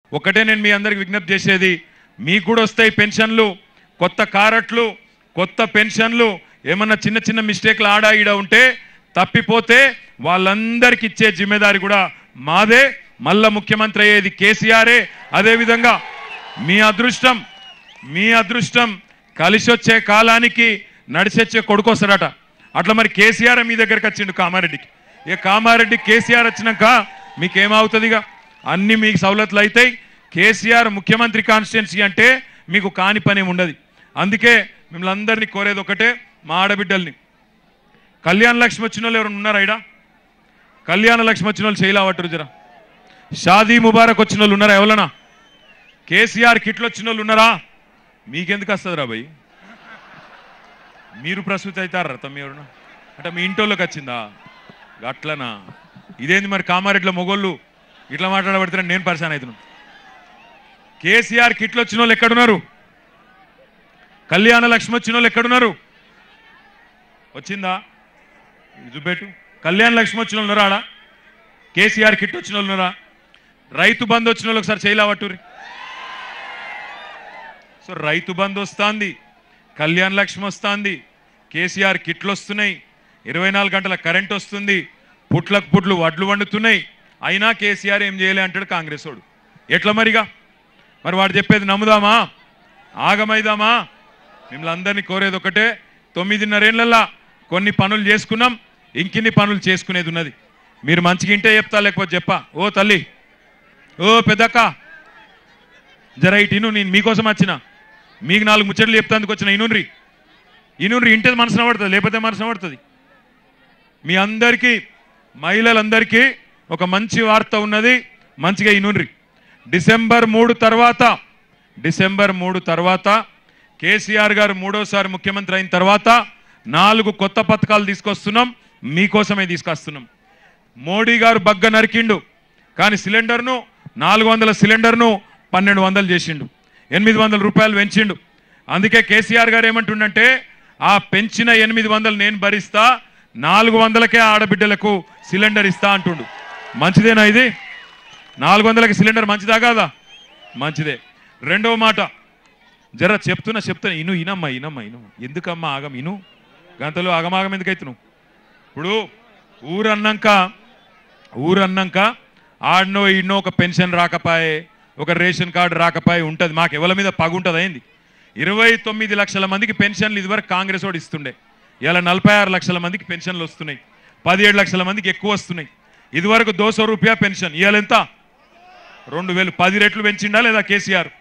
ఒకటే నేను మీ అందరికి విజ్ఞప్తి చేసేది మీకు కూడా వస్తాయి పెన్షన్లు కొత్త కారట్లు కొత్త పెన్షన్లు ఏమన్నా చిన్న చిన్న మిస్టేక్లు ఆడా ఈడ ఉంటే తప్పిపోతే వాళ్ళందరికి ఇచ్చే జిమ్మేదారి కూడా మాదే మళ్ళా ముఖ్యమంత్రి అయ్యేది కేసీఆరే అదేవిధంగా మీ అదృష్టం మీ అదృష్టం కలిసి వచ్చే కాలానికి నడిచొచ్చే కొడుకు వస్తాడట అట్లా మరి కేసీఆర్ మీ దగ్గరికి వచ్చిండు కామారెడ్డికి ఇక కామారెడ్డి కేసీఆర్ వచ్చినాక మీకేమవుతుందిగా అన్ని మీకు సవలతులు అవుతాయి కేసీఆర్ ముఖ్యమంత్రి కాన్స్టిట్యున్సీ అంటే మీకు కాని పని ఏమి ఉండదు అందుకే మిమ్మల్ని అందరినీ కోరేది ఒకటే మా ఆడబిడ్డల్ని కళ్యాణ లక్ష్మి వచ్చిన వాళ్ళు ఎవరు ఉన్నారా ఇడా కళ్యాణ లక్ష్మి వచ్చిన వాళ్ళు చేయలేవట్టు జరా షాదీ ముబారక్ వచ్చిన వాళ్ళు ఉన్నారా ఎవరన్నా కేసీఆర్ కిట్లు వచ్చిన వాళ్ళు ఉన్నారా మీకెందుకు వస్తుంది రా భయ్ మీరు ప్రసూతి అవుతారా తమ్మి ఎవరన్నా అంటే మీ ఇంటోళ్ళకి వచ్చిందా అట్లనా ఇదేంది మరి కామారెడ్ల మొగోళ్ళు ఇట్లా మాట్లాడబడితే నేను పరిశాన్ అవుతున్నాను కేసీఆర్ కిట్లు వచ్చిన వాళ్ళు ఎక్కడున్నారు కళ్యాణ లక్ష్మి వచ్చిన వాళ్ళు ఎక్కడున్నారు వచ్చిందా ఇది చూపెట్టు కళ్యాణ లక్ష్మి వచ్చిన వాళ్ళు ఉన్నారా ఆడ కేసీఆర్ కిట్ వచ్చిన వాళ్ళు ఉన్నారా రైతు బంధు వచ్చిన వాళ్ళు ఒకసారి చేయలేవట్టురి సో రైతు బంధు వస్తుంది కళ్యాణ లక్ష్మి వస్తుంది కేసీఆర్ కిట్లు వస్తున్నాయి ఇరవై నాలుగు గంటల కరెంట్ వస్తుంది పుట్లకు పుట్లు వడ్లు వండుతున్నాయి అయినా కేసీఆర్ ఏం చేయలే అంటాడు కాంగ్రెస్ వాడు ఎట్లా మరిగా మరి వాడు చెప్పేది నమ్ముదామా ఆగమైదామా మిమ్మల్ని అందరినీ కోరేది ఒకటే తొమ్మిదిన్నరేళ్లల్లా కొన్ని పనులు చేసుకున్నాం ఇంకిన్ని పనులు చేసుకునేది ఉన్నది మీరు మంచిగా ఇంటే చెప్తా లేకపోతే చెప్పా ఓ తల్లి ఓ పెద్దక్క జర ఇటు ఇను నేను మీకోసం వచ్చిన మీకు నాలుగు ముచ్చట్లు చెప్తాందుకు వచ్చిన ఇనుండ్రి ఇనుండ్రి ఇంటే మనసున పడుతుంది లేకపోతే మనసున పడుతుంది మీ అందరికీ మహిళలందరికీ ఒక మంచి వార్త ఉన్నది మంచిగా ఇనుండ్రి డిసెంబర్ మూడు తర్వాత డిసెంబర్ మూడు తర్వాత కేసీఆర్ గారు మూడోసారి ముఖ్యమంత్రి అయిన తర్వాత నాలుగు కొత్త పథకాలు తీసుకొస్తున్నాం మీకోసమే తీసుకొస్తున్నాం మోడీ గారు బగ్గ నరికిండు కానీ సిలిండర్ను నాలుగు వందల సిలిండర్ను పన్నెండు వందలు చేసిండు ఎనిమిది వందల రూపాయలు పెంచిండు అందుకే కేసీఆర్ గారు ఏమంటుండంటే ఆ పెంచిన ఎనిమిది వందలు నేను భరిస్తా నాలుగు వందలకే ఆడబిడ్డలకు సిలిండర్ ఇస్తా అంటుండు మంచిదేనా ఇది నాలుగు వందలకి సిలిండర్ మంచిదా కాదా మంచిదే రెండవ మాట జర చెప్తున్నా చెప్తున్నా ఇను ఇనమ్మా ఇనమ్మా ఇను ఎందుకమ్మా ఆగం ఇను గంతలో ఆగమాగం ఎందుకైతున్నావు ఇప్పుడు ఊరన్నాక ఊరన్నాక ఆడనో ఈడనో ఒక పెన్షన్ రాకపాయే ఒక రేషన్ కార్డు రాకపాయే ఉంటుంది మాకు ఎవరి మీద పగు ఉంటుంది అయింది ఇరవై తొమ్మిది లక్షల మందికి పెన్షన్లు ఇదివరకు కాంగ్రెస్ వాడు ఇస్తుండే ఇలా నలభై ఆరు లక్షల మందికి పెన్షన్లు వస్తున్నాయి పదిహేడు లక్షల మందికి ఎక్కువ వస్తున్నాయి ఇదివరకు దోసో రూపాయ పెన్షన్ ఇవాళ ఎంత రెండు వేలు పది రెట్లు పెంచిండా లేదా కేసీఆర్